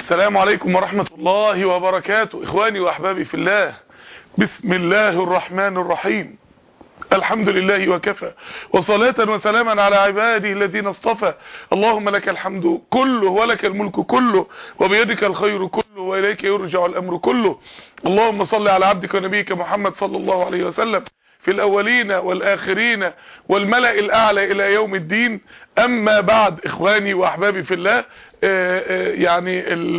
السلام عليكم ورحمة الله وبركاته اخواني واحبابي في الله بسم الله الرحمن الرحيم الحمد لله وكفى وصلاة وسلاما على عباده الذين اصطفى اللهم لك الحمد كله ولك الملك كله وبيدك الخير كله وإليك يرجع الأمر كله اللهم صل على عبدك ونبيك محمد صلى الله عليه وسلم في الأولين والآخرين والملأ الأعلى إلى يوم الدين أما بعد إخواني وأحبابي في الله يعني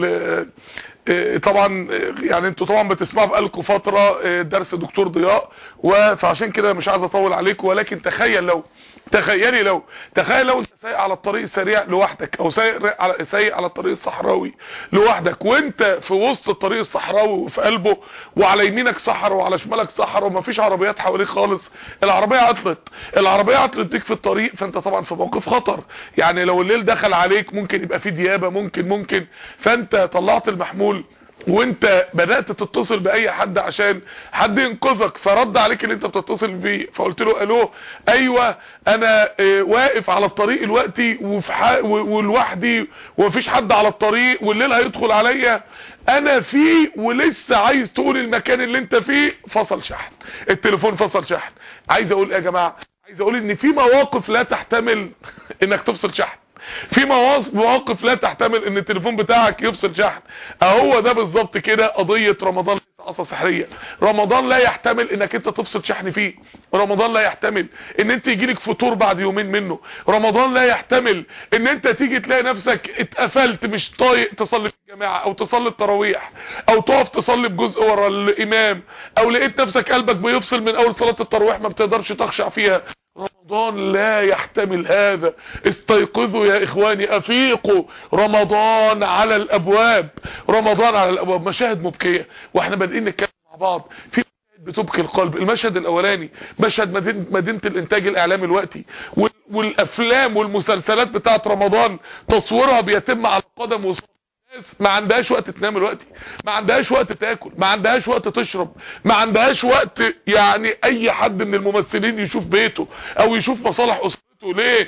طبعا يعني انتوا طبعا بتسمعوا بقالكم فترة درس دكتور ضياء فعشان كده مش عايز اطول عليكم ولكن تخيل لو تخيلي لو تخيل لو انت سايق على الطريق السريع لوحدك او سايق على سايق على الطريق الصحراوي لوحدك وانت في وسط الطريق الصحراوي وفي قلبه وعلى يمينك صحراء وعلى شمالك صحراء ومفيش عربيات حواليك خالص العربيه عطلت العربيه عطلت ديك في الطريق فانت طبعا في موقف خطر يعني لو الليل دخل عليك ممكن يبقى في ديابه ممكن ممكن فانت طلعت المحمول وانت بدأت تتصل باي حد عشان حد ينقذك فرد عليك اللي انت بتتصل بيه فقلت له الو ايوه انا اه واقف على الطريق دلوقتي وفي ولوحدي ومفيش حد على الطريق والليل هيدخل عليا انا فيه ولسه عايز تقول المكان اللي انت فيه فصل شحن التليفون فصل شحن عايز اقول ايه يا جماعه عايز اقول ان في مواقف لا تحتمل انك تفصل شحن في مواقف لا تحتمل ان التليفون بتاعك يفصل شحن اهو ده بالظبط كده قضية رمضان قصة سحرية رمضان لا يحتمل انك انت تفصل شحن فيه رمضان لا يحتمل ان انت يجيلك فطور بعد يومين منه رمضان لا يحتمل ان انت تيجي تلاقي نفسك اتقفلت مش طايق تصلي في الجماعة او تصلي التراويح او تقف تصلي بجزء ورا الامام او لقيت نفسك قلبك بيفصل من اول صلاة التراويح ما بتقدرش تخشع فيها رمضان لا يحتمل هذا استيقظوا يا اخواني افيقوا رمضان على الابواب رمضان على الابواب مشاهد مبكية واحنا بادئين نتكلم مع بعض في مشاهد بتبكي القلب المشهد الاولاني مشهد مدينة, مدينة الانتاج الاعلامي الوقتي والافلام والمسلسلات بتاعت رمضان تصويرها بيتم على قدم وصف ما عندهاش وقت تنام دلوقتي ما عندهاش وقت تاكل ما عندهاش وقت تشرب ما عندهاش وقت يعني اي حد من الممثلين يشوف بيته او يشوف مصالح اسرته ليه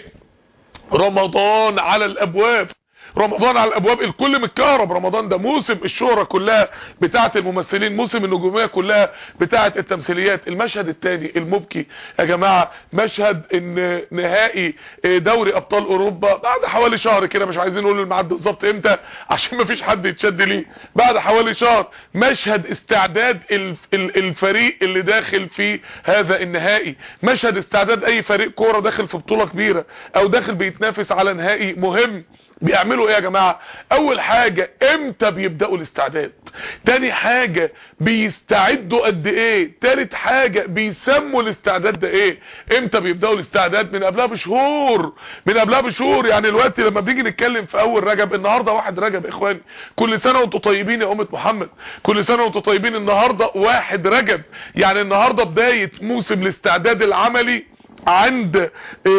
رمضان على الابواب رمضان على الابواب الكل متكهرب رمضان ده موسم الشهرة كلها بتاعه الممثلين موسم النجوميه كلها بتاعه التمثيليات المشهد الثاني المبكي يا جماعه مشهد ان نهائي دوري ابطال اوروبا بعد حوالي شهر كده مش عايزين نقول الميعاد بالظبط امتى عشان ما فيش حد يتشد ليه بعد حوالي شهر مشهد استعداد الفريق اللي داخل في هذا النهائي مشهد استعداد اي فريق كوره داخل في بطوله كبيره او داخل بيتنافس على نهائي مهم بيعملوا ايه يا جماعة اول حاجة امتى بيبدأوا الاستعداد تاني حاجة بيستعدوا قد ايه تالت حاجة بيسموا الاستعداد ده ايه امتى بيبدأوا الاستعداد من قبلها بشهور من قبلها بشهور يعني الوقت لما بنيجي نتكلم في اول رجب النهاردة واحد رجب يا اخواني كل سنة وانتم طيبين يا امة محمد كل سنة وانتم طيبين النهاردة واحد رجب يعني النهاردة بداية موسم الاستعداد العملي عند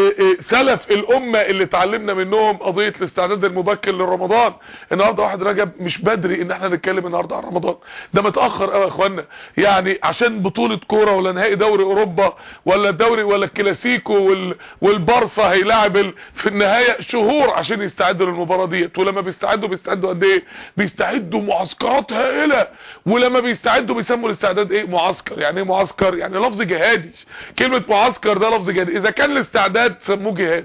سلف الامة اللي اتعلمنا منهم قضية الاستعداد المبكر لرمضان النهاردة واحد رجب مش بدري ان احنا نتكلم النهاردة عن رمضان ده متأخر قوي يا اخوانا يعني عشان بطولة كورة ولا نهائي دوري اوروبا ولا الدوري ولا الكلاسيكو وال والبارسا هيلاعب في النهاية شهور عشان يستعدوا للمباراة ديت ولما بيستعدوا بيستعدوا قد ايه بيستعدوا معسكرات هائلة ولما بيستعدوا بيسموا الاستعداد ايه معسكر يعني ايه معسكر يعني لفظ جهادي كلمة معسكر ده لفظ جهاد اذا كان الاستعداد سموه جهاد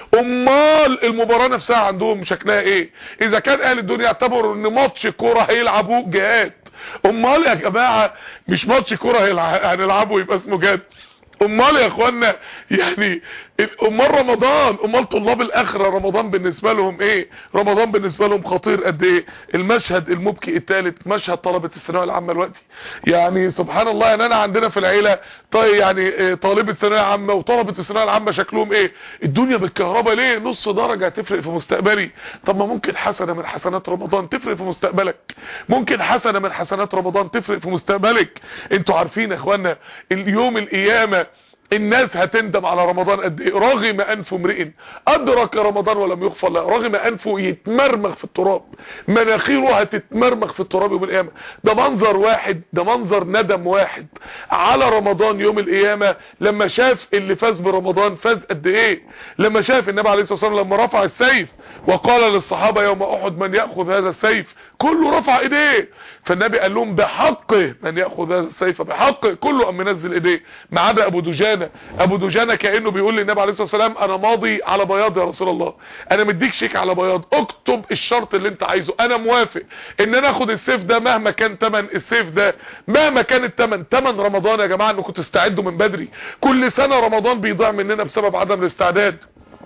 امال المباراة نفسها عندهم شكلها ايه اذا كان اهل الدنيا اعتبروا ان ماتش كورة هيلعبوه جهاد امال يا جماعة مش ماتش كورة هنلعبه يبقى اسمه جهاد امال يا اخوانا يعني امال رمضان امال طلاب الاخره رمضان بالنسبه لهم ايه رمضان بالنسبه لهم خطير قد ايه المشهد المبكي الثالث مشهد طلبه الثانويه العامه دلوقتي يعني سبحان الله يعني انا عندنا في العيله طيب يعني طالبه ثانويه عامه وطلبه الثانويه العامه شكلهم ايه الدنيا بالكهرباء ليه نص درجه هتفرق في مستقبلي طب ما ممكن حسنه من حسنات رمضان تفرق في مستقبلك ممكن حسنه من حسنات رمضان تفرق في مستقبلك انتوا عارفين يا اخوانا اليوم القيامه الناس هتندم على رمضان قد ايه رغم انف امرئ ادرك رمضان ولم يغفر له رغم انفه يتمرمغ في التراب مناخيره هتتمرمغ في التراب يوم القيامه ده منظر واحد ده منظر ندم واحد على رمضان يوم القيامه لما شاف اللي فاز برمضان فاز قد ايه لما شاف النبي عليه الصلاه والسلام لما رفع السيف وقال للصحابه يوم احد من ياخذ هذا السيف كله رفع ايديه فالنبي قال لهم بحقه من ياخذ هذا السيف بحقه كله قام منزل ايديه ما عدا ابو دجانه ابو دجانه كانه بيقول للنبي عليه الصلاه والسلام انا ماضي على بياض يا رسول الله انا مديك شيك على بياض اكتب الشرط اللي انت عايزه انا موافق ان انا اخد السيف ده مهما كان تمن السيف ده مهما كان التمن تمن رمضان يا جماعه انكم تستعدوا من بدري كل سنه رمضان بيضيع مننا بسبب عدم الاستعداد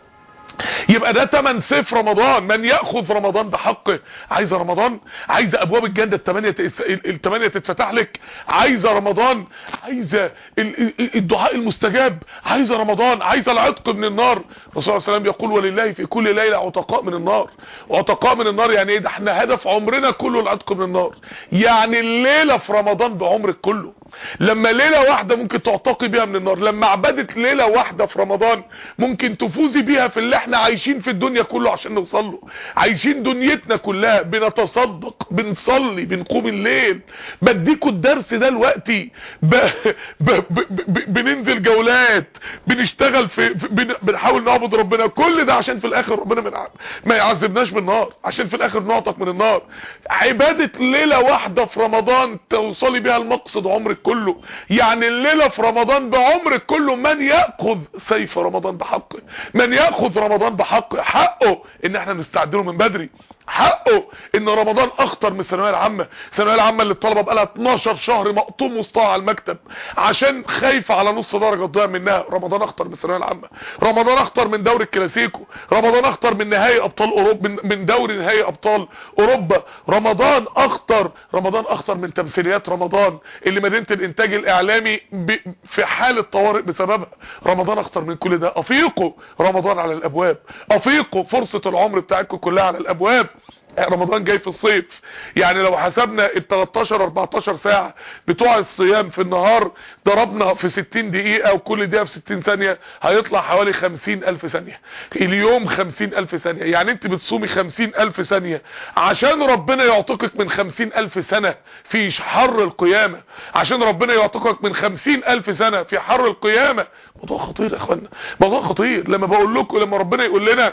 يبقى ده تمن سيف رمضان من ياخذ رمضان بحقه عايزه رمضان عايزه ابواب الجنه الثمانيه الثمانيه تتفتح لك عايزه رمضان عايزه الدعاء المستجاب عايزه رمضان عايزه العتق من النار الرسول صلى الله عليه وسلم يقول ولله في كل ليله عتقاء من النار عتقاء من النار يعني ايه ده احنا هدف عمرنا كله العتق من النار يعني الليله في رمضان بعمرك كله لما ليله واحده ممكن تعتقي بيها من النار لما عبدت ليله واحده في رمضان ممكن تفوزي بيها في اللي احنا عايشين في الدنيا كله عشان نوصل له عايشين دنيتنا كلها بنتصدق بنصلي بنقوم الليل بديكوا الدرس ده دلوقتي ب... ب... ب... ب... بننزل جولات بنشتغل في, في بن... بنحاول نعبد ربنا كل ده عشان في الاخر ربنا من... ما يعذبناش بالنار عشان في الاخر نعتق من النار عباده ليله واحده في رمضان توصلي بيها المقصد عمرك كله يعني الليله في رمضان بعمرك كله من ياخذ سيف رمضان بحقه من ياخذ رمضان بحقه حقه ان احنا نستعد له من بدري حقه ان رمضان اخطر من الثانويه العامه الثانويه العامه اللي الطلبه بقى لها 12 شهر مقطوم وسطها على المكتب عشان خايفه على نص درجه تضيع منها رمضان اخطر من الثانويه العامه رمضان اخطر من دوري الكلاسيكو رمضان اخطر من نهائي ابطال اوروبا من, من دوري نهائي ابطال اوروبا رمضان اخطر رمضان اخطر من تمثيليات رمضان اللي مدينه الانتاج الاعلامي ب... في حاله طوارئ بسببها رمضان اخطر من كل ده افيقوا رمضان على الابواب افيقوا فرصه العمر بتاعتكم كلها على الابواب رمضان جاي في الصيف يعني لو حسبنا ال 13 14 ساعة بتوع الصيام في النهار ضربنا في 60 دقيقة وكل دقيقة في 60 ثانية هيطلع حوالي 50 الف ثانية اليوم 50 الف ثانية يعني انت بتصومي 50 الف ثانية عشان ربنا يعتقك من 50 الف سنة في حر القيامة عشان ربنا يعتقك من 50 الف سنة في حر القيامة موضوع خطير يا اخوانا موضوع خطير لما بقول لكم لما ربنا يقول لنا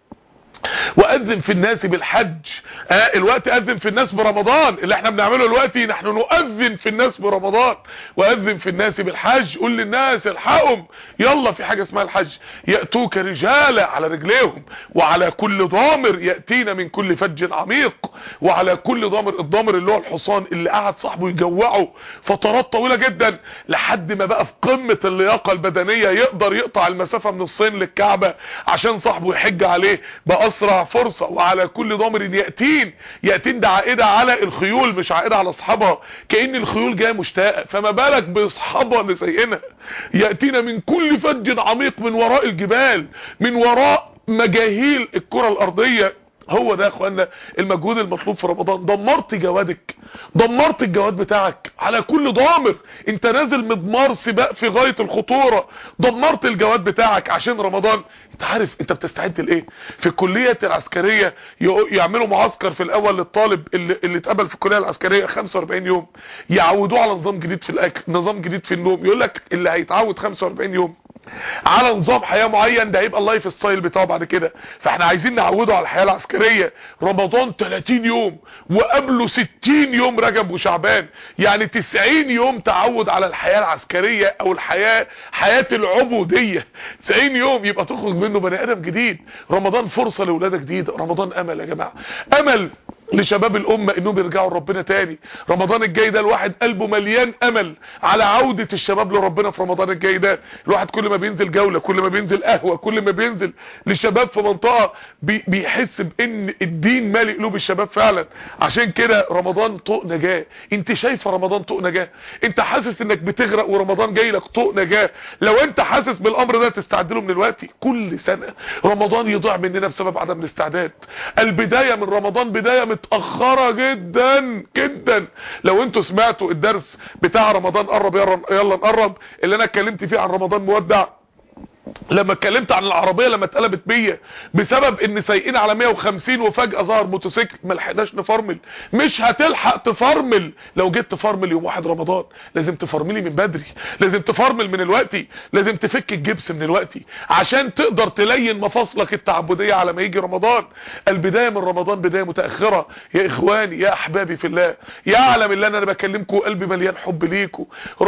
واذن في الناس بالحج آه الوقت اذن في الناس برمضان اللي احنا بنعمله دلوقتي نحن نؤذن في الناس برمضان واذن في الناس بالحج قول للناس الحقهم يلا في حاجه اسمها الحج ياتوك رجالا على رجليهم وعلى كل ضامر ياتينا من كل فج عميق وعلى كل ضامر الضامر اللي هو الحصان اللي قعد صاحبه يجوعه فترات طويله جدا لحد ما بقى في قمه اللياقه البدنيه يقدر يقطع المسافه من الصين للكعبه عشان صاحبه يحج عليه بقى اسرع فرصة وعلى كل ضامر يأتين يأتين ده عائدة على الخيول مش عائدة على اصحابها كأن الخيول جايه مشتاقة فما بالك باصحابها اللي زينا يأتينا من كل فج عميق من وراء الجبال من وراء مجاهيل الكرة الارضية هو ده يا اخوانا المجهود المطلوب في رمضان دمرت جوادك دمرت الجواد بتاعك على كل ضامر انت نازل مضمار سباق في غاية الخطورة دمرت الجواد بتاعك عشان رمضان انت عارف انت بتستعد لايه في الكلية العسكرية يعملوا معسكر في الاول للطالب اللي, اللي اتقبل في الكلية العسكرية 45 يوم يعودوه على نظام جديد في الاكل نظام جديد في النوم يقول لك اللي هيتعود 45 يوم على نظام حياة معين ده هيبقى اللايف ستايل بتاعه بعد كده فاحنا عايزين نعوده على الحياة العسكرية رمضان 30 يوم وقبله 60 يوم رجب وشعبان يعني 90 يوم تعود على الحياة العسكرية او الحياة حياة العبودية 90 يوم يبقى تخرج منه بني ادم جديد رمضان فرصة لولادة جديدة رمضان امل يا جماعة امل لشباب الامة انهم يرجعوا لربنا تاني رمضان الجاي ده الواحد قلبه مليان امل على عودة الشباب لربنا في رمضان الجاي ده الواحد كل ما بينزل جولة كل ما بينزل قهوة كل ما بينزل لشباب في منطقة بي بيحس بان الدين مالي قلوب الشباب فعلا عشان كده رمضان طوق نجاة انت شايفه رمضان طوق نجاة انت حاسس انك بتغرق ورمضان جاي لك طوق نجاة لو انت حاسس بالامر ده تستعد له من الوقت كل سنة رمضان يضيع مننا بسبب عدم الاستعداد البداية من رمضان بداية من متأخرة جدا جدا لو انتوا سمعتوا الدرس بتاع رمضان قرب يلا يلا نقرب اللي انا اتكلمت فيه عن رمضان مودع لما اتكلمت عن العربيه لما اتقلبت بيا بسبب ان سايقين على 150 وفجاه ظهر موتوسيكل ما لحقناش نفرمل مش هتلحق تفرمل لو جيت تفرمل يوم واحد رمضان لازم تفرملي من بدري لازم تفرمل من الوقت لازم تفك الجبس من الوقت عشان تقدر تلين مفاصلك التعبديه على ما يجي رمضان البدايه من رمضان بدايه متاخره يا اخواني يا احبابي في الله يعلم اللي انا بكلمكم قلبي مليان حب ليكم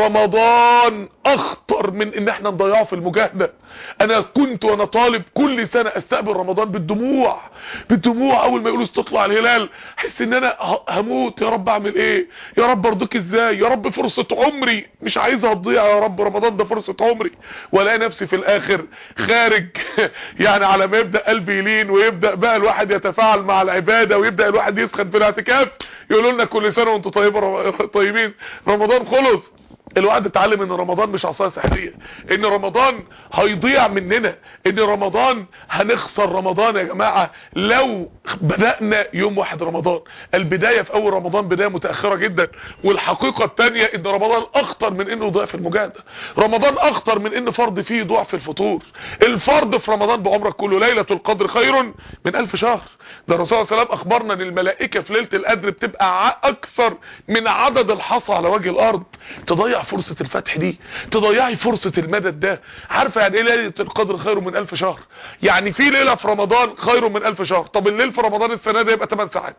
رمضان اخطر من ان احنا نضيعه في المجاهده انا كنت وانا طالب كل سنة استقبل رمضان بالدموع بالدموع اول ما يقولوا استطلع الهلال احس ان انا هموت يا رب اعمل ايه يا رب ارضيك ازاي يا رب فرصة عمري مش عايزها تضيع يا رب رمضان ده فرصة عمري والاقي نفسي في الاخر خارج يعني على ما يبدأ قلبي يلين ويبدأ بقى الواحد يتفاعل مع العبادة ويبدأ الواحد يسخن في الاعتكاف يقولوا لنا كل سنة وانتم طيبين طيبين رمضان خلص الواحد اتعلم ان رمضان مش عصايه سحريه ان رمضان هيضيع مننا ان رمضان هنخسر رمضان يا جماعه لو بدانا يوم واحد رمضان البدايه في اول رمضان بدايه متاخره جدا والحقيقه الثانيه ان رمضان اخطر من انه يضيع في المجاهده رمضان اخطر من ان فرض فيه يضيع في الفطور الفرض في رمضان بعمرك كله ليله القدر خير من ألف شهر ده الرسول صلى الله عليه وسلم اخبرنا ان الملائكه في ليله القدر بتبقى اكثر من عدد الحصى على وجه الارض تضيع فرصة الفتح دي تضيعي فرصة المدد ده عارفة يعني ايه ليلة القدر خير من الف شهر يعني في ليلة في رمضان خير من الف شهر طب الليل في رمضان السنة ده يبقى 8 ساعات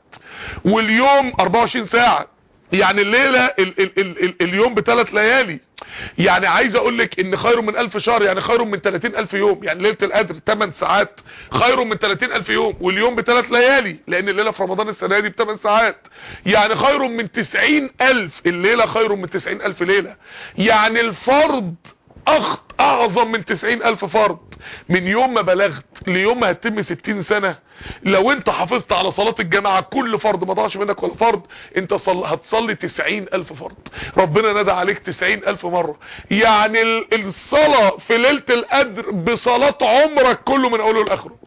واليوم 24 ساعة يعني الليلة ال ال ال ال اليوم بثلاث ليالي يعني عايز اقول لك ان خير من الف شهر يعني خير من 30 الف يوم يعني ليلة القدر 8 ساعات خير من 30 الف يوم واليوم بثلاث ليالي لان الليلة في رمضان السنة دي ب 8 ساعات يعني خير من 90 الف الليلة خير من 90 الف ليلة يعني الفرض أخط اعظم من 90 الف فرض من يوم ما بلغت ليوم ما هتتم 60 سنة لو انت حافظت على صلاة الجماعة كل فرض ما ضاعش منك ولا فرض انت صل... هتصلي 90 الف فرض ربنا ندى عليك 90 الف مرة يعني الصلاة في ليلة القدر بصلاة عمرك كله من اوله لاخره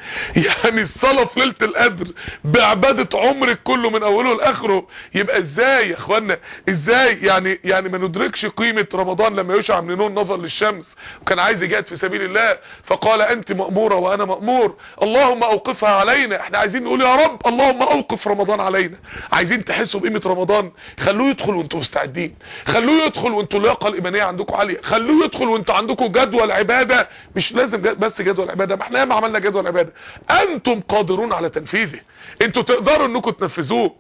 يعني الصلاة في ليلة القدر بعبادة عمرك كله من اوله لاخره يبقى ازاي يا اخوانا ازاي يعني يعني ما ندركش قيمة رمضان لما يشع من نور نظر للشمس وكان عايز يجاهد في سبيل الله فقال انت مأمورة وانا مأمور اللهم اوقفها علينا احنا عايزين نقول يا رب اللهم اوقف رمضان علينا عايزين تحسوا بقيمة رمضان خلوه يدخل وانتوا مستعدين خلوه يدخل وانتوا اللياقة الايمانية عندكم عالية خلوه يدخل وانتوا عندكم جدول عبادة مش لازم بس جدول عبادة ما احنا ما عملنا جدول عبادة انتم قادرون على تنفيذه انتوا تقدروا انكم تنفذوه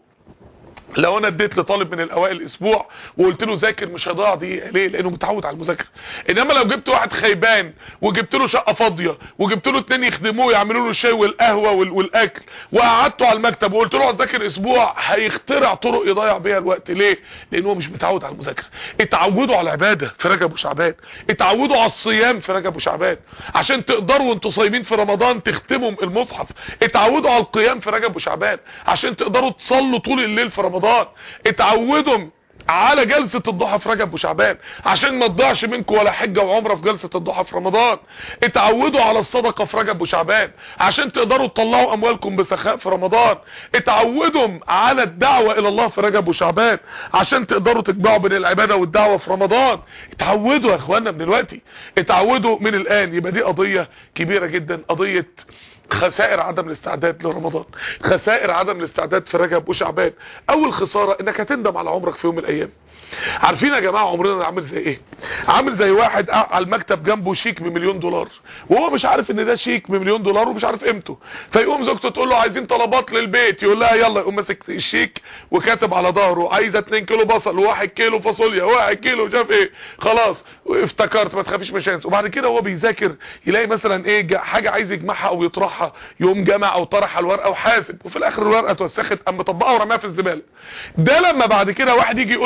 لو انا اديت لطالب من الاوائل اسبوع وقلت له ذاكر مش هيضيع دقيقه ليه لانه متعود على المذاكره انما لو جبت واحد خيبان وجبت له شقه فاضيه وجبت له اتنين يخدموه يعملوا له الشاي والقهوه والاكل وقعدته على المكتب وقلت له ذاكر اسبوع هيخترع طرق يضيع بيها الوقت ليه لان هو مش متعود على المذاكره اتعودوا على العباده في رجب وشعبان اتعودوا على الصيام في رجب وشعبان عشان تقدروا وانتوا صايمين في رمضان تختموا المصحف اتعودوا على القيام في رجب وشعبان عشان تقدروا تصلوا طول الليل في رمضان رمضان اتعودوا على جلسة الضحى في رجب وشعبان عشان ما تضيعش منكم ولا حجة وعمرة في جلسة الضحى في رمضان اتعودوا على الصدقة في رجب وشعبان عشان تقدروا تطلعوا اموالكم بسخاء في رمضان اتعودوا على الدعوة الى الله في رجب وشعبان عشان تقدروا تجمعوا بين العبادة والدعوة في رمضان اتعودوا يا اخوانا من الوقت اتعودوا من الان يبقى دي قضية كبيرة جدا قضية خسائر عدم الاستعداد لرمضان خسائر عدم الاستعداد في رجب وشعبان اول خسارة انك هتندم على عمرك في يوم من الايام عارفين يا جماعه عمرنا عامل زي ايه عامل زي واحد على المكتب جنبه شيك بمليون دولار وهو مش عارف ان ده شيك بمليون دولار ومش عارف قيمته فيقوم زوجته تقول له عايزين طلبات للبيت يقول لها يلا يقوم ماسك الشيك وكاتب على ظهره عايزه 2 كيلو بصل و1 كيلو فاصوليا و1 كيلو مش عارف ايه خلاص افتكرت ما تخافيش مش هنسى وبعد كده هو بيذاكر يلاقي مثلا ايه حاجه عايز يجمعها او يطرحها يقوم جمع او طرح الورقه وحاسب وفي الاخر الورقه اتوسخت قام مطبقها ورماها في الزباله ده لما بعد كده واحد يجي يقول له الورقه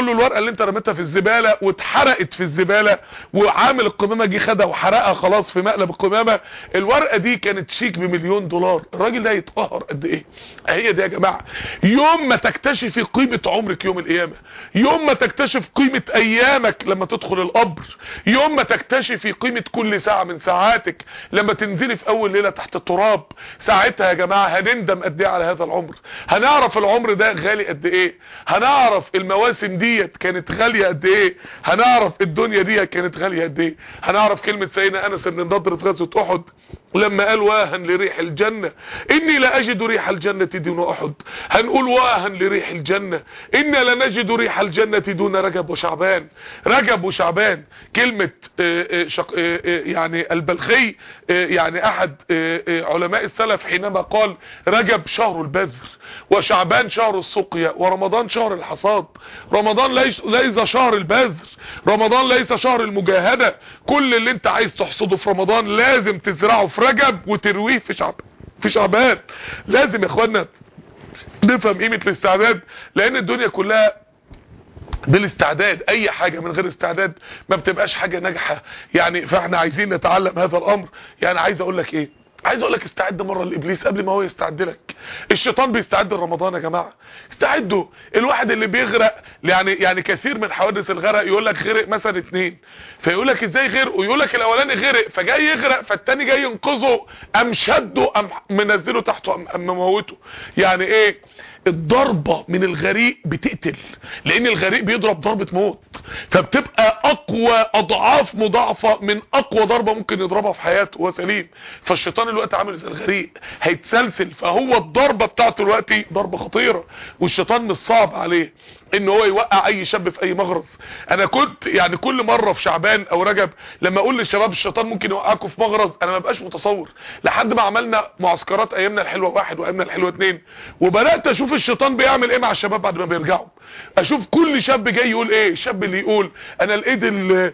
اللي انت رميتها في الزبالة واتحرقت في الزبالة وعامل القمامة جه خدها وحرقها خلاص في مقلب القمامة الورقة دي كانت شيك بمليون دولار الراجل ده يتقهر قد ايه هي دي يا جماعة يوم ما تكتشفي قيمة عمرك يوم القيامة يوم ما تكتشف قيمة ايامك لما تدخل القبر يوم ما تكتشفي قيمة كل ساعة من ساعاتك لما تنزلي في اول ليلة تحت التراب ساعتها يا جماعة هنندم قد ايه على هذا العمر هنعرف العمر ده غالي قد ايه هنعرف المواسم ديت كانت غالية قد ايه هنعرف الدنيا دي كانت غالية قد ايه هنعرف كلمة سيدنا انس بن نضرة غزوة احد لما قال واها لريح الجنة اني لا اجد ريح الجنة دون احد هنقول واها لريح الجنة انا لنجد ريح الجنة دون رجب وشعبان رجب وشعبان كلمة شق يعني البلخي يعني احد علماء السلف حينما قال رجب شهر البذر وشعبان شهر السقيا ورمضان شهر الحصاد رمضان ليس, ليس شهر البذر رمضان ليس شهر المجاهدة كل اللي انت عايز تحصده في رمضان لازم تزرعه في رجب وترويه في شعب في شعبان لازم يا اخوانا نفهم قيمة الاستعداد لان الدنيا كلها بالاستعداد اي حاجة من غير استعداد ما بتبقاش حاجة ناجحة يعني فاحنا عايزين نتعلم هذا الامر يعني عايز اقول لك ايه عايز اقول لك استعد مره لابليس قبل ما هو يستعد لك الشيطان بيستعد لرمضان يا جماعه استعدوا الواحد اللي بيغرق يعني يعني كثير من حوادث الغرق يقول لك غرق مثلا اتنين فيقول لك ازاي غرق ويقول لك الاولاني غرق فجاي يغرق فالتاني جاي ينقذه ام شده ام منزله تحته ام, أم مموته يعني ايه الضربة من الغريق بتقتل لان الغريق بيضرب ضربة موت فبتبقى اقوى اضعاف مضاعفة من اقوى ضربة ممكن يضربها في حياته وهو سليم فالشيطان الوقت عامل زي الغريق هيتسلسل فهو الضربة بتاعته الوقت ضربة خطيرة والشيطان مش صعب عليه ان هو يوقع اي شاب في اي مغرز انا كنت يعني كل مرة في شعبان او رجب لما اقول للشباب الشيطان ممكن يوقعكم في مغرز انا ما بقاش متصور لحد ما عملنا معسكرات ايامنا الحلوة واحد وايامنا الحلوة اتنين وبدات اشوف الشيطان بيعمل ايه مع الشباب بعد ما بيرجعوا اشوف كل شاب جاي يقول ايه الشاب اللي يقول انا لقيت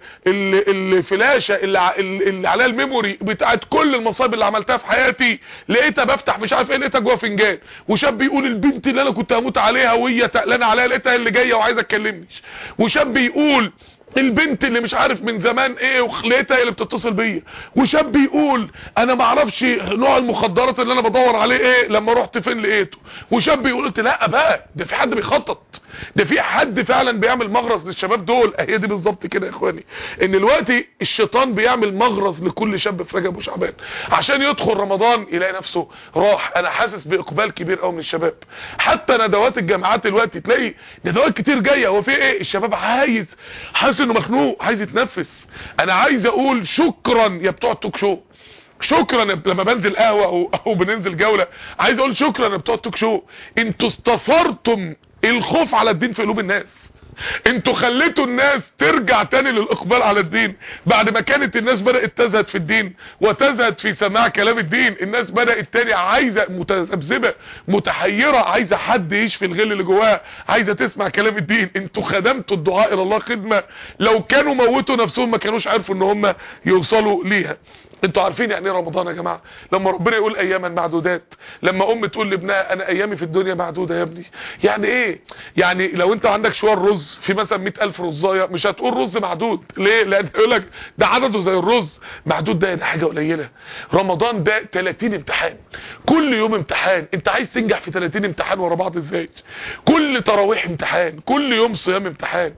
الفلاشه اللي, اللي عليها الميموري بتاعت كل المصايب اللي عملتها في حياتي لقيتها بفتح مش عارف ايه لقيتها جوه فنجان وشاب يقول البنت اللي انا كنت هموت عليها وهي تقلانه عليها لقيتها اللي جايه وعايزه تكلمنيش وشاب يقول البنت اللي مش عارف من زمان ايه وخليتها اللي بتتصل بيا وشاب يقول انا ما اعرفش نوع المخدرات اللي انا بدور عليه ايه لما رحت فين لقيته وشاب يقول قلت لا بقى ده في حد بيخطط ده في حد فعلا بيعمل مغرز للشباب دول هي دي بالظبط كده يا اخواني ان دلوقتي الشيطان بيعمل مغرز لكل شاب في رجب وشعبان عشان يدخل رمضان يلاقي نفسه راح انا حاسس باقبال كبير قوي من الشباب حتى ندوات الجامعات دلوقتي تلاقي ندوات كتير جايه هو في ايه الشباب عايز حاسس انه مخنوق عايز يتنفس انا عايز اقول شكرا يا بتوع التوك شو شكرا لما بنزل قهوه او, أو بننزل جوله عايز اقول شكرا يا بتوع التوك شو انتوا استثرتم الخوف على الدين في قلوب الناس انتوا خليتوا الناس ترجع تاني للاقبال على الدين بعد ما كانت الناس بدأت تزهد في الدين وتزهد في سماع كلام الدين الناس بدأت تاني عايزة متذبذبة متحيرة عايزة حد يشفي الغل اللي جواها عايزة تسمع كلام الدين انتوا خدمتوا الدعاء الى الله خدمة لو كانوا موتوا نفسهم ما كانوش عارفوا ان هم يوصلوا ليها انتوا عارفين يعني ايه رمضان يا جماعه لما ربنا يقول اياما معدودات لما ام تقول لابنها انا ايامي في الدنيا معدوده يا ابني يعني ايه يعني لو انت عندك شويه رز في مثلا 100000 رزايه مش هتقول رز معدود ليه لان يقول لك ده عدده زي الرز معدود ده ده حاجه قليله رمضان ده 30 امتحان كل يوم امتحان انت عايز تنجح في 30 امتحان ورا بعض ازاي كل تراويح امتحان كل يوم صيام امتحان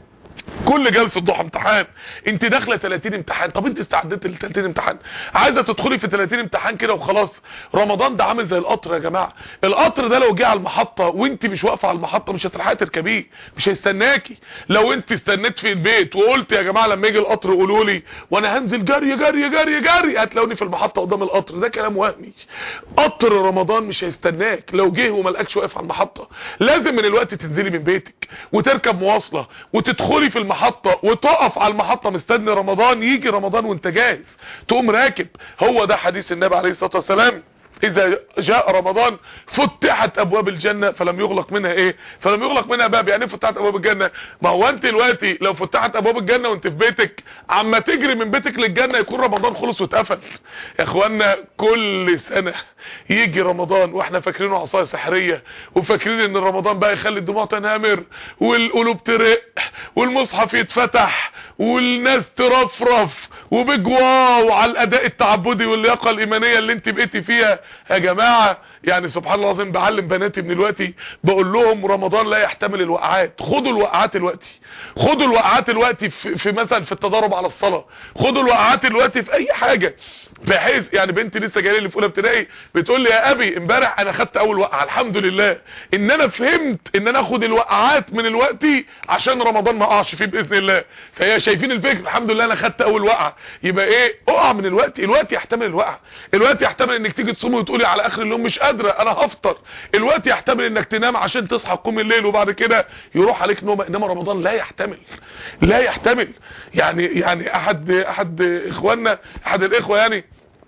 كل جلسه ضحى امتحان انت داخله 30 امتحان طب انت استعدت ل 30 امتحان عايزه تدخلي في 30 امتحان كده وخلاص رمضان ده عامل زي القطر يا جماعه القطر ده لو جه على المحطه وانت مش واقفه على المحطه مش هتلحقي تركبيه مش هيستناكي لو انت استنيت في البيت وقلت يا جماعه لما يجي القطر قولوا لي وانا هنزل جري جري جري جري هتلاقوني في المحطه قدام القطر ده كلام وهمي قطر رمضان مش هيستناك لو جه وما لقاكش واقف على المحطه لازم من الوقت تنزلي من بيتك وتركب مواصله وتدخلي في المحطة وتقف على المحطة مستني رمضان يجي رمضان وانت جاهز تقوم راكب هو ده حديث النبي عليه الصلاة والسلام اذا جاء رمضان فتحت ابواب الجنة فلم يغلق منها ايه فلم يغلق منها باب يعني فتحت ابواب الجنة ما هو انت دلوقتي لو فتحت ابواب الجنة وانت في بيتك عما تجري من بيتك للجنة يكون رمضان خلص واتقفل يا اخوانا كل سنة يجي رمضان واحنا فاكرينه عصايه سحريه وفاكرين ان رمضان بقى يخلي الدموع تنهمر والقلوب ترق والمصحف يتفتح والناس ترفرف وبجواو على الاداء التعبدي واللياقه الايمانيه اللي انت بقيتي فيها يا جماعه يعني سبحان الله العظيم بعلم بناتي من دلوقتي بقول لهم رمضان لا يحتمل الوقعات خدوا الوقعات دلوقتي خدوا الوقعات دلوقتي في, في مثلا في التدرب على الصلاه خدوا الوقعات دلوقتي في اي حاجه بحيث يعني بنتي لسه جايه لي في اولى ابتدائي بتقول لي يا ابي امبارح انا خدت اول وقعه الحمد لله ان انا فهمت ان انا اخد الوقعات من الوقت عشان رمضان ما اقعش فيه باذن الله فهي شايفين الفكر الحمد لله انا خدت اول وقعه يبقى ايه اقع من الوقت الوقت يحتمل الوقعه الوقت يحتمل انك تيجي تصومي وتقولي على اخر اليوم مش قادره انا هفطر الوقت يحتمل انك تنام عشان تصحى تقوم الليل وبعد كده يروح عليك نوم انما رمضان لا يحتمل لا يحتمل يعني يعني احد احد اخواننا احد الاخوه يعني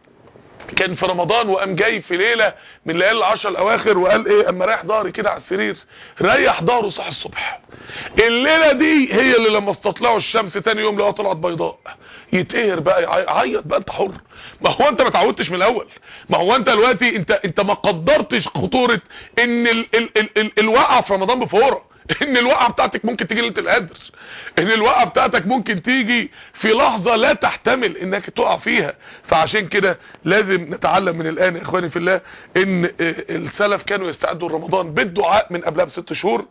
كان في رمضان وقام جاي في ليله من ليالي العشر الاواخر وقال ايه اما رايح ظهري كده على السرير ريح ظهره صح الصبح الليله دي هي اللي لما استطلعوا الشمس تاني يوم لقاها طلعت بيضاء يتقهر بقى يعيط بقى انت حر ما هو انت ما تعودتش من الاول ما هو انت دلوقتي انت انت ما قدرتش خطوره ان ال ال ال ال الوقعه في رمضان بفوره ان الوقعه بتاعتك ممكن تيجي ليله القدر ان الوقعه بتاعتك ممكن تيجي في لحظه لا تحتمل انك تقع فيها فعشان كده لازم نتعلم من الان يا اخواني في الله ان السلف كانوا يستعدوا لرمضان بالدعاء من قبلها بست شهور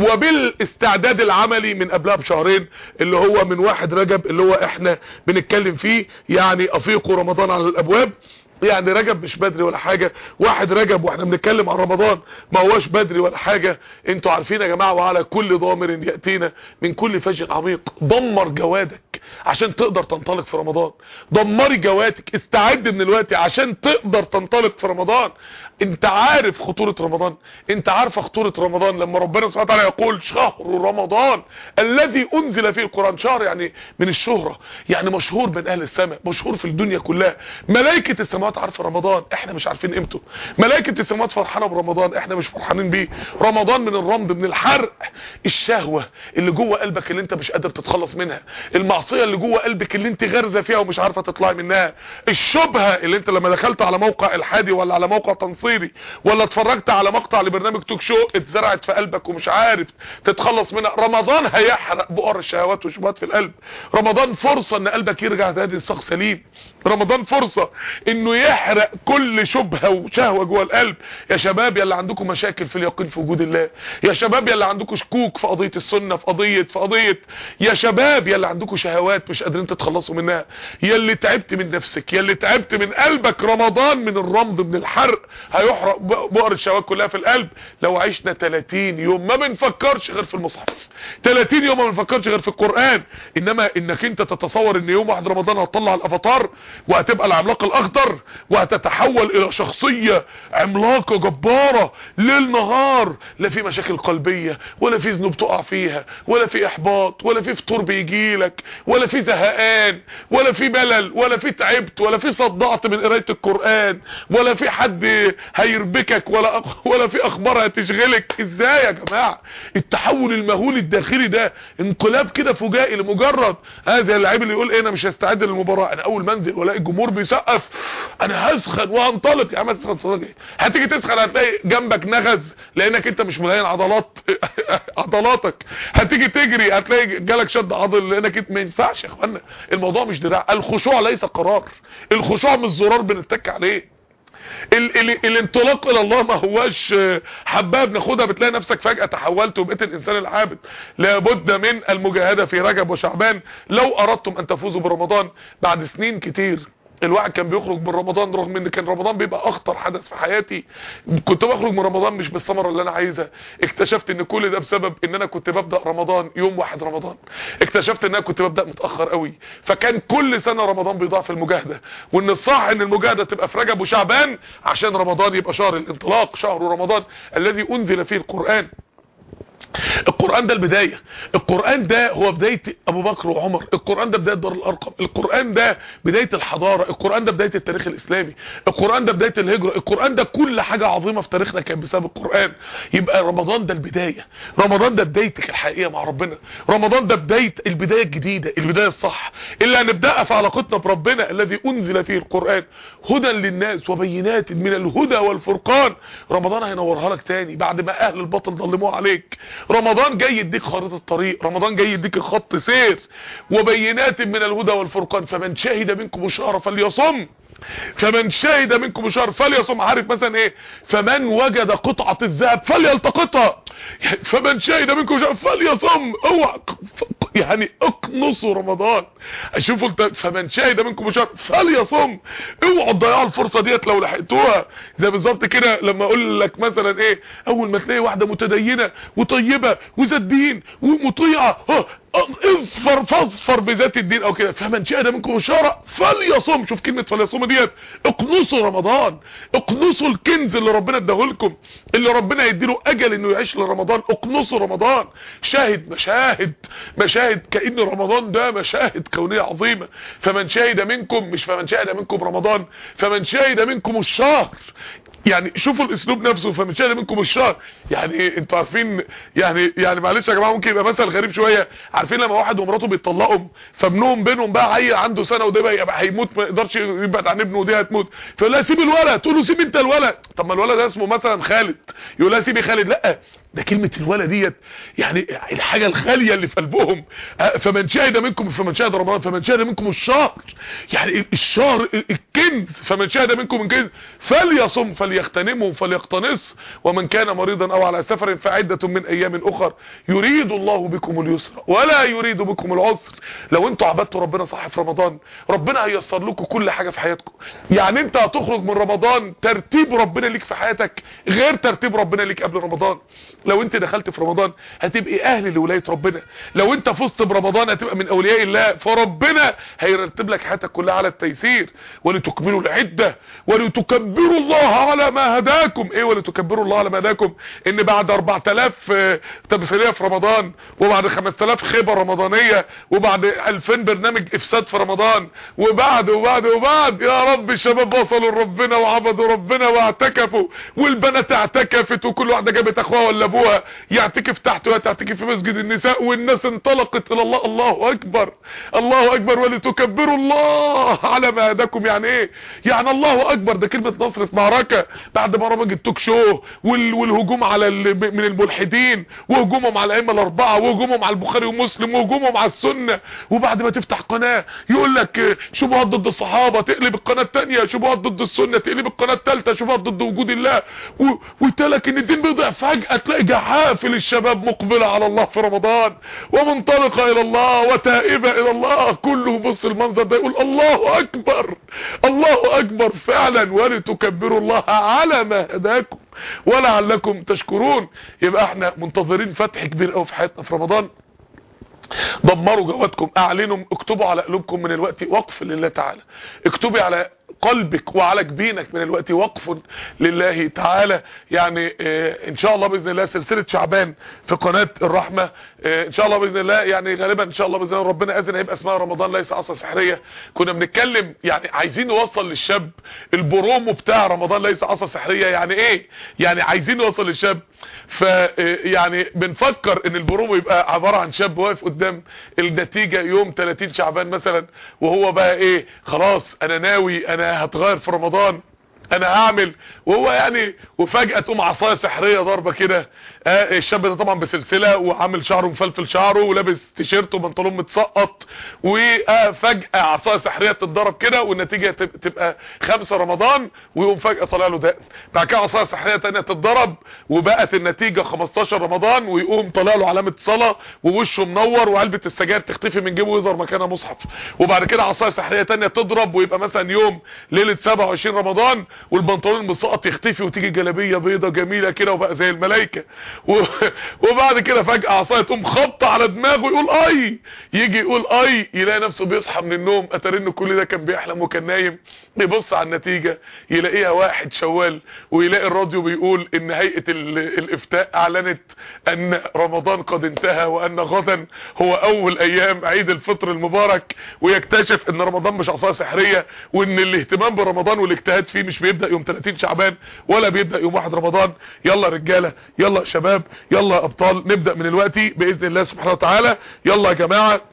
وبالاستعداد العملي من قبلها بشهرين اللي هو من واحد رجب اللي هو احنا بنتكلم فيه يعني افيقوا رمضان على الابواب يعني رجب مش بدري ولا حاجة واحد رجب واحنا بنتكلم عن رمضان ما هوش بدري ولا حاجة انتوا عارفين يا جماعة وعلى كل ضامر يأتينا من كل فج عميق دمر جوادك عشان تقدر تنطلق في رمضان دمري جوادك استعد من الوقت عشان تقدر تنطلق في رمضان انت عارف خطورة رمضان انت عارفة خطورة رمضان لما ربنا سبحانه وتعالى يقول شهر رمضان الذي انزل فيه القرآن شهر يعني من الشهرة يعني مشهور بين اهل السماء مشهور في الدنيا كلها ملائكة السماوات عارفة رمضان احنا مش عارفين قيمته ملائكة السماوات فرحانة برمضان احنا مش فرحانين بيه رمضان من الرمض من الحرق الشهوة اللي جوه قلبك اللي انت مش قادر تتخلص منها المعصية اللي جوه قلبك اللي انت غارزة فيها ومش عارفة تطلعي منها الشبهة اللي انت لما دخلت على موقع الحادي ولا على موقع تنصيري ولا اتفرجت على مقطع لبرنامج توك شو اتزرعت في قلبك ومش عارف تتخلص منها رمضان هيحرق بؤر الشهوات والشبهات في القلب رمضان فرصة ان قلبك يرجع تاني للصخ سليم رمضان فرصة انه يحرق كل شبهة وشهوة جوه القلب يا شباب يا اللي عندكم مشاكل في اليقين في وجود الله يا شباب يا اللي عندكم شكوك في قضية السنة في قضية في قضية يا شباب يا اللي عندكم شهوات مش قادرين تتخلصوا منها يا اللي تعبت من نفسك يا اللي تعبت من قلبك رمضان من الرمض من الحرق هيحرق بؤر الشهوات كلها في القلب لو عشنا 30 يوم ما بنفكرش غير في المصحف 30 يوم ما بنفكرش غير في القرآن انما انك انت تتصور ان يوم واحد رمضان هتطلع الافاتار وهتبقى العملاق الاخضر وهتتحول الى شخصية عملاقة جبارة ليل نهار لا في مشاكل قلبية ولا في ذنوب تقع فيها ولا في احباط ولا في فطور بيجيلك ولا في زهقان ولا في ملل ولا في تعبت ولا في صدعت من قرايه القرآن ولا في حد هيربكك ولا ولا في اخبار هتشغلك ازاي يا جماعة التحول المهول الداخلي ده انقلاب كده فجائي لمجرد هذا اللعيب اللي يقول ايه انا مش هستعد للمباراة انا اول منزل والاقي الجمهور بيسقف انا هسخن وهنطلق يا عم تسخن صدق ايه هتيجي تسخن هتلاقي جنبك نغز لانك انت مش مليان عضلات عضلاتك هتيجي تجري هتلاقي جالك شد عضل لانك انت ما ينفعش يا اخوانا الموضوع مش دراع الخشوع ليس قرار الخشوع مش زرار بنتك عليه ال ال الانطلاق الى الله ما هواش حباب بناخدها بتلاقي نفسك فجأة تحولت وبقيت الانسان العابد لابد من المجاهدة في رجب وشعبان لو اردتم ان تفوزوا برمضان بعد سنين كتير الواحد كان بيخرج من رمضان رغم ان كان رمضان بيبقى اخطر حدث في حياتي كنت بخرج من رمضان مش بالثمره اللي انا عايزها اكتشفت ان كل ده بسبب ان انا كنت ببدا رمضان يوم واحد رمضان اكتشفت ان انا كنت ببدا متاخر قوي فكان كل سنه رمضان بيضاع في المجاهده وان الصح ان المجاهده تبقى في رجب وشعبان عشان رمضان يبقى شهر الانطلاق شهر رمضان الذي انزل فيه القران القرآن ده البداية القرآن ده هو بداية ابو بكر وعمر القرآن ده بداية دار الارقم القرآن ده بداية الحضارة القرآن ده بداية التاريخ الاسلامي القرآن ده بداية الهجرة القرآن ده كل حاجة عظيمة في تاريخنا كانت بسبب القرآن يبقى رمضان ده البداية رمضان ده بدايتك الحقيقية مع ربنا رمضان ده بداية البداية الجديدة البداية الصح اللي هنبدأها في علاقتنا بربنا الذي انزل فيه القرآن هدى للناس وبينات من الهدى والفرقان رمضان هينورها لك تاني بعد ما اهل الباطل ظلموه عليك رمضان جاي يديك خريطة الطريق رمضان جاي يديك خط سير وبينات من الهدى والفرقان فمن شهد منكم الشهر فليصم فمن شهد منكم الشهر فليصم عارف مثلا ايه فمن وجد قطعة الذهب فليلتقطها فمن شهد منكم الشهر فليصم اوعى يعني اقنصوا رمضان شوفوا فمن شهد منكم الشهر فليصم اوعوا تضيعوا الفرصه ديت لو لحقتوها زي بالظبط كده لما اقول لك مثلا ايه اول ما تلاقي واحده متدينه وطيبه وذات دين ومطيعه اصفر فاصفر بذات الدين او كده فمن شهد منكم الشهر فليصم شوف كلمه فليصم ديت اقنصوا رمضان اقنصوا الكنز اللي ربنا اداهولكم اللي ربنا يديله اجل انه يعيش لرمضان اقنصوا رمضان شاهد مشاهد مشاهد كأن رمضان ده مشاهد كونية عظيمة فمن شهد منكم مش فمن شهد منكم رمضان فمن شهد منكم الشهر يعني شوفوا الاسلوب نفسه فمن شهد منكم الشهر يعني ايه انتوا عارفين يعني يعني معلش يا جماعه ممكن يبقى مثل غريب شويه عارفين لما واحد ومراته بيتطلقوا فابنهم بينهم بقى عيل عنده سنه وده بقى هيموت ما يقدرش يبعد عن ابنه ودي هتموت فيقول لها سيب الولد تقول له سيب انت الولد طب ما الولد ده اسمه مثلا خالد يقول لها سيبي خالد لا ده كلمة الولد ديت يعني الحاجة الخالية اللي في قلبهم فمن شهد منكم فمن شهد رمضان فمن شهد منكم الشهر يعني الشهر الكنز فمن شهد منكم الكنز فليصم فليغتنمه فليقتنص ومن كان مريضا او على سفر فعدة من ايام اخر يريد الله بكم اليسر ولا يريد بكم العسر لو انتوا عبدتوا ربنا صح في رمضان ربنا هيسر لكم كل حاجة في حياتكم يعني انت هتخرج من رمضان ترتيب ربنا ليك في حياتك غير ترتيب ربنا ليك قبل رمضان لو انت دخلت في رمضان هتبقي اهل لولايه ربنا لو انت فزت برمضان هتبقى من اولياء الله فربنا هيرتب لك حياتك كلها على التيسير ولتكملوا العده ولتكبروا الله على ما هداكم ايه ولتكبروا الله على ما هداكم ان بعد 4000 تمثيليه في رمضان وبعد 5000 خيبه رمضانيه وبعد 2000 برنامج افساد في رمضان وبعد وبعد وبعد يا رب الشباب وصلوا لربنا وعبدوا ربنا واعتكفوا والبنات اعتكفت وكل واحده جابت اخوها ولا ابوها يعتكف تحت وتعتكف في مسجد النساء والناس انطلقت الى الله الله اكبر الله اكبر ولتكبروا الله على ما هداكم يعني ايه يعني الله اكبر ده كلمة نصر في معركة بعد برامج التوك شو والهجوم على من الملحدين وهجومهم على الائمه الاربعه وهجومهم على البخاري ومسلم وهجومهم على السنه وبعد ما تفتح قناه يقول لك شبهات ضد الصحابه تقلب القناه الثانيه شبهات ضد السنه تقلب القناه الثالثه شبهات ضد وجود الله ويتلك ان الدين بيضيع فجاه تلاقي جحافل الشباب مقبلة على الله في رمضان ومنطلقة الى الله وتائبة الى الله كله بص المنظر ده يقول الله اكبر الله اكبر فعلا ولتكبروا الله على ما هداكم ولعلكم تشكرون يبقى احنا منتظرين فتح كبير قوي في حياتنا في رمضان دمروا جواتكم اعلنوا اكتبوا على قلوبكم من الوقت وقف لله تعالى اكتبي على قلبك وعلى جبينك من الوقت وقف لله تعالى يعني اه ان شاء الله باذن الله سلسله شعبان في قناه الرحمه اه ان شاء الله باذن الله يعني غالبا ان شاء الله باذن الله ربنا اذن هيبقى اسمها رمضان ليس عصا سحريه كنا بنتكلم يعني عايزين نوصل للشاب البرومو بتاع رمضان ليس عصا سحريه يعني ايه يعني عايزين نوصل للشاب ف يعني بنفكر ان البرومو يبقى عباره عن شاب واقف قدام النتيجه يوم 30 شعبان مثلا وهو بقى ايه خلاص انا ناوي انا هتغير في رمضان انا هعمل وهو يعني وفجأة تقوم عصاية سحرية ضربة كده آه الشاب ده طبعا بسلسلة وعامل شعره مفلفل شعره ولابس تيشيرت وبنطلون متسقط وفجأة عصاية سحرية تتضرب كده والنتيجة تبقى خمسة رمضان ويقوم فجأة طالع له دقن بعد كده عصاية سحرية تانية تتضرب وبقت النتيجة 15 رمضان ويقوم طالع له علامة صلاة ووشه منور وعلبة السجاير تختفي من جيبه ويظهر مكانها مصحف وبعد كده عصاية سحرية تانية تضرب ويبقى مثلا يوم ليلة 27 رمضان والبنطلون المسقط يختفي وتيجي جلابيه بيضه جميله كده وبقى زي الملائكه و... وبعد كده فجاه عصايه تقوم خبطه على دماغه يقول اي يجي يقول اي يلاقي نفسه بيصحى من النوم اتاري ان كل ده كان بيحلم وكان نايم يبص على النتيجه يلاقيها واحد شوال ويلاقي الراديو بيقول ان هيئه ال... الافتاء اعلنت ان رمضان قد انتهى وان غدا هو اول ايام عيد الفطر المبارك ويكتشف ان رمضان مش عصايه سحريه وان الاهتمام برمضان والاجتهاد فيه مش بيبدا يوم 30 شعبان ولا بيبدا يوم 1 رمضان يلا رجاله يلا شباب يلا ابطال نبدا من الوقت باذن الله سبحانه وتعالى يلا يا جماعه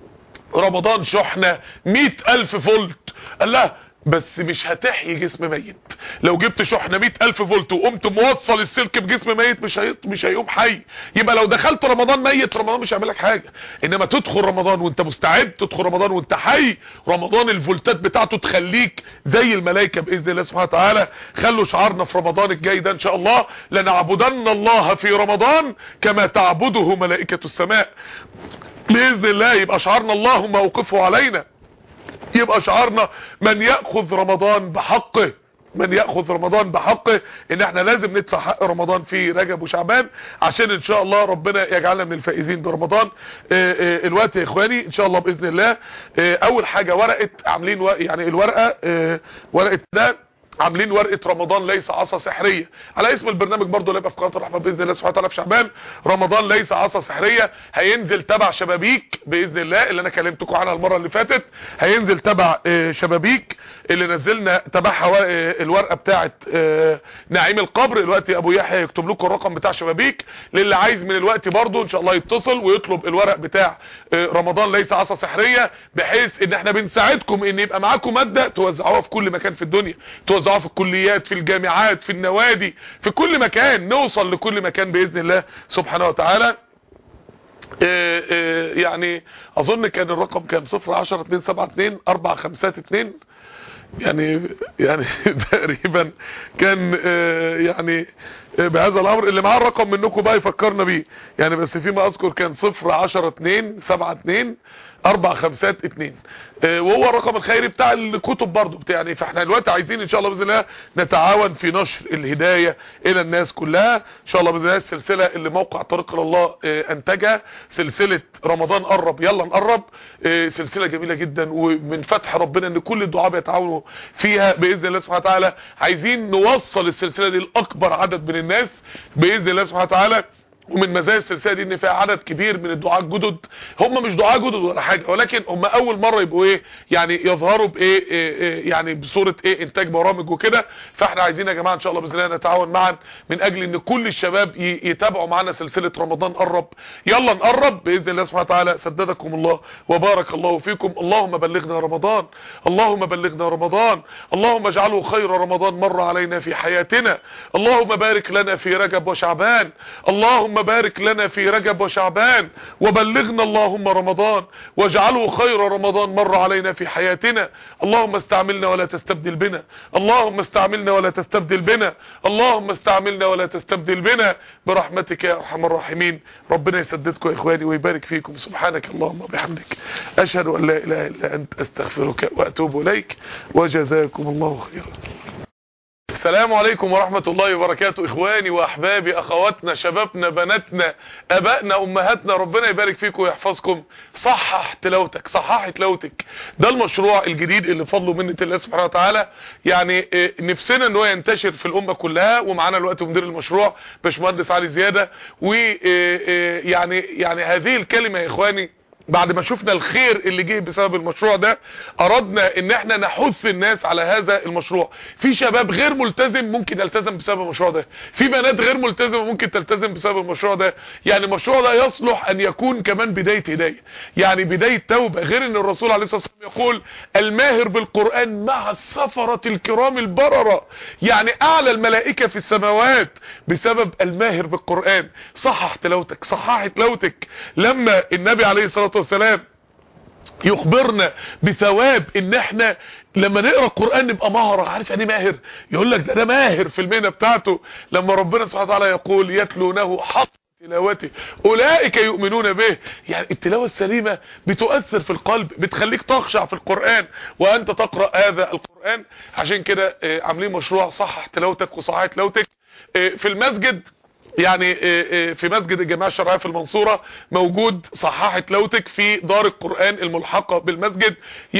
رمضان شحنه 100000 فولت قال لها بس مش هتحيي جسم ميت لو جبت شحنه 100000 فولت وقمت موصل السلك بجسم ميت مش هي... مش هيقوم حي يبقى لو دخلت رمضان ميت رمضان مش هيعمل لك حاجه انما تدخل رمضان وانت مستعد تدخل رمضان وانت حي رمضان الفولتات بتاعته تخليك زي الملائكه باذن الله سبحانه وتعالى خلوا شعارنا في رمضان الجاي ده ان شاء الله لنعبدن الله في رمضان كما تعبده ملائكه السماء باذن الله يبقى شعارنا اللهم اوقفه علينا يبقى شعارنا من يأخذ رمضان بحقه من يأخذ رمضان بحقه ان احنا لازم ندفع حق رمضان في رجب وشعبان عشان ان شاء الله ربنا يجعلنا من الفائزين برمضان اه اه الوقت يا اخواني ان شاء الله باذن الله اه اول حاجة ورقة عاملين يعني الورقة ورقة ده عاملين ورقه رمضان ليس عصا سحريه على اسم البرنامج برضه اللي هيبقى في قناه الرحمه باذن الله سبحانه وتعالى في شعبان رمضان ليس عصا سحريه هينزل تبع شبابيك باذن الله اللي انا كلمتكم عنها المره اللي فاتت هينزل تبع شبابيك اللي نزلنا تبعها الورقه بتاعه نعيم القبر دلوقتي ابو يحيى يكتب لكم الرقم بتاع شبابيك للي عايز من الوقت برضه ان شاء الله يتصل ويطلب الورق بتاع رمضان ليس عصا سحريه بحيث ان احنا بنساعدكم ان يبقى معاكم ماده توزعوها في كل مكان في الدنيا توزعوها في الكليات في الجامعات في النوادي في كل مكان نوصل لكل مكان باذن الله سبحانه وتعالى إيه إيه يعني اظن كان الرقم كان 0 10 2 7 2 4 5 2 يعني يعني تقريبا كان يعني بهذا الامر اللي معاه الرقم منكم بقى يفكرنا بيه يعني بس فيما اذكر كان 0 10 2 7 2 4 5 2 وهو الرقم الخيري بتاع الكتب برضو بتاع يعني فاحنا دلوقتي عايزين ان شاء الله باذن الله نتعاون في نشر الهدايه الى الناس كلها ان شاء الله باذن الله السلسله اللي موقع طريق الى الله انتجها سلسله رمضان قرب يلا نقرب سلسله جميله جدا ومن فتح ربنا ان كل الدعاء بيتعاونوا فيها باذن الله سبحانه وتعالى عايزين نوصل السلسله دي لاكبر عدد من الناس باذن الله سبحانه وتعالى ومن مزايا السلسله دي ان فيها عدد كبير من الدعاء الجدد هم مش دعاء جدد ولا حاجه ولكن هم اول مره يبقوا ايه يعني يظهروا بايه إيه إيه يعني بصوره ايه انتاج برامج وكده فاحنا عايزين يا جماعه ان شاء الله باذن الله نتعاون معا من اجل ان كل الشباب يتابعوا معانا سلسله رمضان قرب يلا نقرب باذن الله سبحانه وتعالى سددكم الله وبارك الله فيكم اللهم بلغنا رمضان اللهم بلغنا رمضان اللهم اجعله خير رمضان مر علينا في حياتنا اللهم بارك لنا في رجب وشعبان اللهم بارك لنا في رجب وشعبان وبلغنا اللهم رمضان واجعله خير رمضان مر علينا في حياتنا اللهم استعملنا ولا تستبدل بنا اللهم استعملنا ولا تستبدل بنا اللهم استعملنا ولا تستبدل بنا برحمتك يا ارحم الراحمين ربنا يسددكم يا اخواني ويبارك فيكم سبحانك اللهم وبحمدك اشهد ان لا اله الا انت استغفرك واتوب اليك وجزاكم الله خيرا السلام عليكم ورحمة الله وبركاته اخواني واحبابي اخواتنا شبابنا بناتنا ابائنا امهاتنا ربنا يبارك فيكم ويحفظكم صحح تلاوتك صحح تلاوتك ده المشروع الجديد اللي فضله منة الله سبحانه وتعالى يعني نفسنا ان هو ينتشر في الامة كلها ومعانا الوقت مدير المشروع باشمهندس علي زيادة ويعني يعني هذه الكلمة يا اخواني بعد ما شفنا الخير اللي جه بسبب المشروع ده اردنا ان احنا نحث الناس على هذا المشروع في شباب غير ملتزم ممكن يلتزم بسبب المشروع ده في بنات غير ملتزمه ممكن تلتزم بسبب المشروع ده يعني المشروع ده يصلح ان يكون كمان بدايه هدايه يعني بدايه توبه غير ان الرسول عليه الصلاه والسلام يقول الماهر بالقران مع السفره الكرام البرره يعني اعلى الملائكه في السماوات بسبب الماهر بالقران صحح تلاوتك صحح تلاوتك لما النبي عليه الصلاه والسلام يخبرنا بثواب ان احنا لما نقرا القران نبقى مهره عارف يعني ماهر يقول لك ده ده ماهر في المهنه بتاعته لما ربنا سبحانه وتعالى يقول يتلونه حق تلاوته اولئك يؤمنون به يعني التلاوه السليمه بتؤثر في القلب بتخليك تخشع في القران وانت تقرا هذا القران عشان كده آه، عاملين مشروع صحح تلاوتك وصحح تلاوتك آه، في المسجد يعني آه، آه، في مسجد الجماعة الشرعية في المنصورة موجود صحاحة لوتك في دار القرآن الملحقة بالمسجد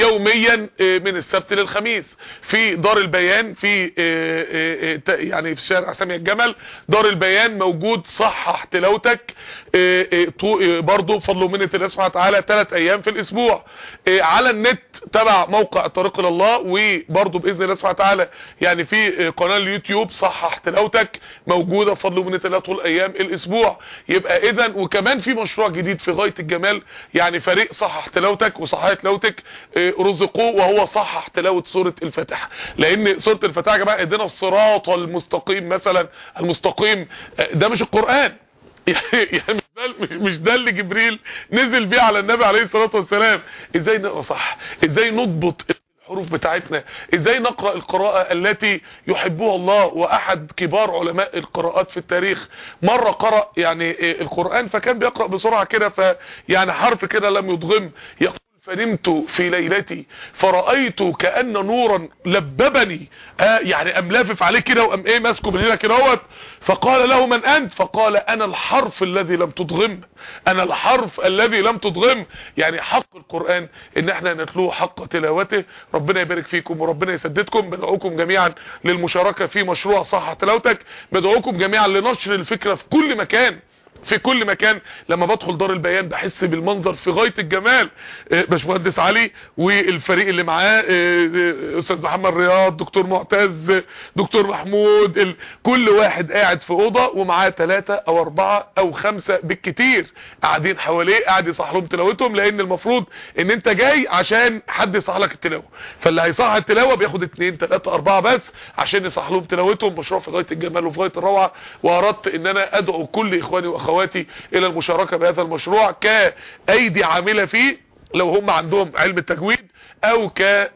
يوميا آه، من السبت للخميس في دار البيان في آه، آه، آه، ت- يعني في شارع سامي الجمل دار البيان موجود صحح تلاوتك آه، آه، طو- آه، برضو فضل منة الله سبحانه وتعالى ثلاث ايام في الاسبوع آه، على النت تبع موقع الطريق الى الله وبرضو باذن الله سبحانه وتعالى يعني في آه، قناه اليوتيوب صحح تلاوتك موجوده بفضل منة الله طول ايام الاسبوع يبقى اذا وكمان في مشروع جديد في غايه الجمال يعني فريق صحح تلاوتك وصحح تلاوتك آه، رزقوه وهو صحح تلاوه سوره الفاتحه لان سوره الفاتحه يا جماعه ادينا الصراط المستقيم مثلا المستقيم آه، ده مش القران يعني يعني مش ده مش- مش ده اللي جبريل نزل بيه على النبي عليه الصلاه والسلام ازاي نقرا صح ازاي نضبط الحروف بتاعتنا ازاي نقرأ القراءة التي يحبها الله واحد كبار علماء القراءات في التاريخ مرة قرأ يعني إيه القرآن فكان بيقرأ بسرعة كده فيعني حرف كده لم يضغم يقول فنمت في ليلتي فرأيت كأن نورا لببني آه يعني قام لافف عليه كده وقام ايه ماسكه من هنا كده اهوت فقال له من انت فقال انا الحرف الذي لم تضغم انا الحرف الذي لم تضغم يعني حق القرآن ان احنا نتلوه حق تلاوته ربنا يبارك فيكم وربنا يسددكم بدعوكم جميعا للمشاركة في مشروع صح تلاوتك بدعوكم جميعا لنشر الفكرة في كل مكان في كل مكان لما بدخل دار البيان بحس بالمنظر في غاية الجمال آه، باشمهندس علي والفريق اللي معاه آه، آه، استاذ محمد رياض دكتور معتز آه، دكتور محمود ال... كل واحد قاعد في اوضه ومعاه ثلاثة او اربعة او خمسة بالكتير قاعدين حواليه قاعد يصح لهم تلاوتهم لان المفروض ان انت جاي عشان حد يصح لك التلاوه فاللي هيصح التلاوه بياخد اتنين ثلاثة اربعة بس عشان يصح لهم تلاوتهم مشروع في غايه الجمال وفي غايه الروعه واردت ان انا ادعو كل اخواني واخواتي الى المشاركه بهذا المشروع كايدي عامله فيه لو هم عندهم علم التجويد او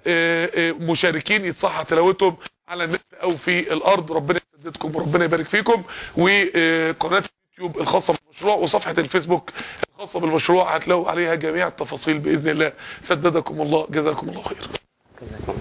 كمشاركين يتصحى تلاوتهم على النت او في الارض ربنا يسددكم وربنا يبارك فيكم وقناه اليوتيوب الخاصه بالمشروع وصفحه الفيسبوك الخاصه بالمشروع هتلاقوا عليها جميع التفاصيل باذن الله سددكم الله جزاكم الله خير